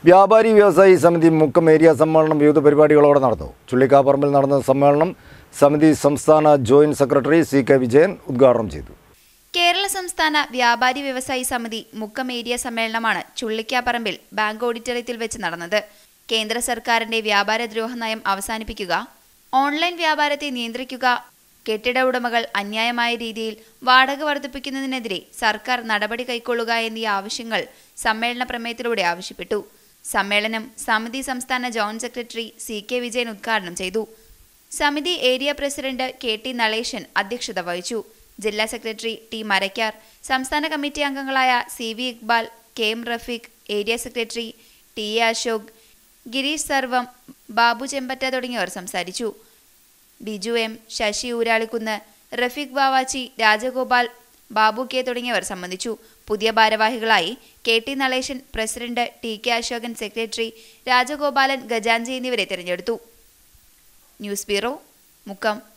വ്യാപാരി വ്യവസായി സമിതി മുക്കം ഏരിയ സമ്മേളനം വിവിധ പരിപാടികളോടെ നടന്നു ചുള്ളിക്കാപ്പറമ്പിൽ നടന്ന സമ്മേളനം സമിതി സംസ്ഥാന joint secretary C K Vijayan ഉദ്ഘാടനം ചെയ്തു കേരള സംസ്ഥാന വ്യാപാരി വ്യവസായി സമിതി മുക്കം ഏരിയ സമ്മേളനമാണ് ചുള്ളിക്കാപ്പറമ്പിൽ ബാങ്ക് ഓഡിറ്റോറിയത്തിൽ വെച്ച് നടന്നത് കേന്ദ്ര സർക്കാരിന്റെ വ്യാപാരദ്രോഹ നയം അവസാനിപ്പിക്കുക ഓൺലൈൻ വ്യാപാരത്തെ നിയന്ത്രിക്കുക കെട്ടിട ഉടമകൾ അന്യായമായ രീതിയിൽ വാടക വർദ്ധിപ്പിക്കുന്നതിനെതിരെ സർക്കാർ നടപടി കൈക്കൊള്ളുക എന്നീ ആവശ്യങ്ങൾ സമ്മേളന പ്രമേയത്തിലൂടെ ആവശ്യപ്പെട്ടു സമ്മേളനം സമിതി സംസ്ഥാന joint secretary C K Vijayan ഉദ്ഘാടനം ചെയ്തു സമിതി area president K T Nalesan അധ്യക്ഷത വഹിച്ചു ജില്ലാ സെക്രട്ടറി ടി മരക്കാർ സംസ്ഥാന കമ്മിറ്റി അംഗങ്ങളായ C V Iqbal K M Rafeeq area secretary T A Ashok Girish Sarvam Babu Chembatta തുടങ്ങിയവർ സംസാരിച്ചു ബിജു എം ശശി ഊരാളിക്കുന്ന് റഫീഖ് ബാവാച്ചി രാജഗോപാൽ ബാബു കെ തുടങ്ങിയവർ സംബന്ധിച്ചു പുതിയ ഭാരവാഹികളായി K T Nalesan president T K Ashokan secretary Rajagopalan Gajanji എന്നിവരെ തിരഞ്ഞെടുത്തു ന്യൂസ് ബ്യൂറോ മുക്കം